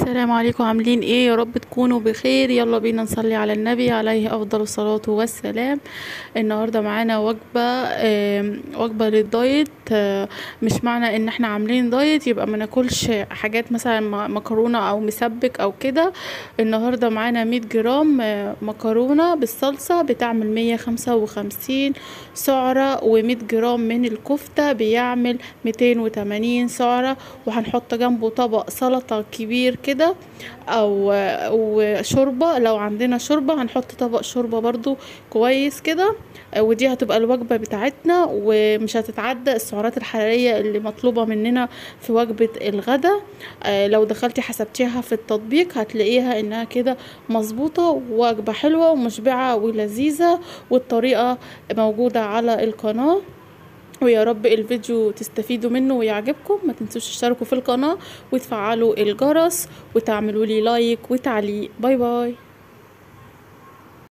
السلام عليكم عاملين ايه يا رب تكونوا بخير يلا بينا نصلي على النبي عليه افضل الصلاة والسلام النهاردة معانا وجبة آم، وجبة للدايت آه، مش معنى ان احنا عاملين دايت يبقى ما ناكلش حاجات مثلا م- مكرونة او مسبك او كده النهاردة معانا 100 جرام آه، مكرونة بالصلصة بتعمل 155 سعرة و100 جرام من الكفتة بيعمل 280 سعرة وهنحط جنبه طبق سلطة كبير كده او وشوربة لو عندنا شوربة هنحط طبق شوربة برضو كويس كده ودي هتبقى الوجبة بتاعتنا ومش هتتعدى السعرات الحرارية اللي مطلوبة مننا في وجبة الغدا آه، لو دخلتي حسبتيها في التطبيق هتلاقيها انها كده مظبوطة وجبة حلوة ومشبعة ولذيذة والطريقة موجودة على القناة ويا رب الفيديو تستفيدوا منه ويعجبكم ما تنسوش تشتركوا في القناة وتفعلوا الجرس وتعملوا لي لايك وتعليق باي باي